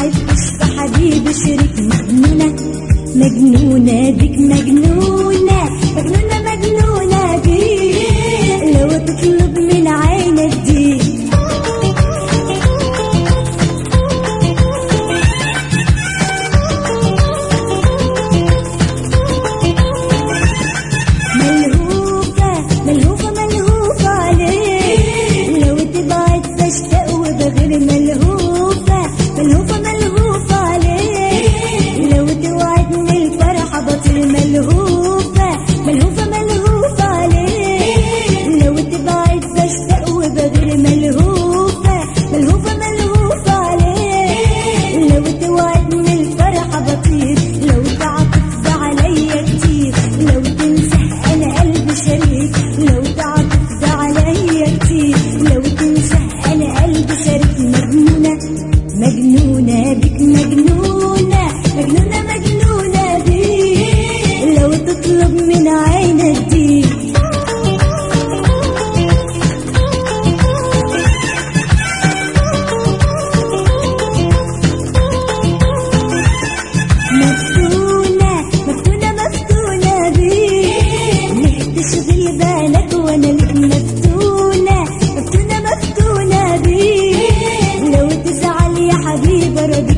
بحبش في حبيبي شريك مجنونة مجنونة بيك مجنونة مجنونة مجنونة بيك لو تطلب من عينك دي ملهوفة ملهوفة ملهوفة عليك لو تبعد بشتاق وبغير ملهوفة ملهوفة ملهوفة عليك لو توعدني الفرحة بطير ملهوفة ملهوفة ملهوفة عليك لو تبعد بشتاق وبغير ملهوفة ملهوفة ملهوفة عليك لو توعدني الفرحة بطير لو تعطف عليا كتير لو تنسى انا قلبي شريك لو تعطف عليا كتير لو تنسى انا قلبي شريك مجنونة مجنونة بك مجنونة مجنونة مجنونة بيك لو تطلب من عينك دي مفتونة مفتونة مفتونة بيك ليه تشغل بالك وانا لك مفتونة مفتونة مفتونة بيك لو تزعل يا حبيبي راضي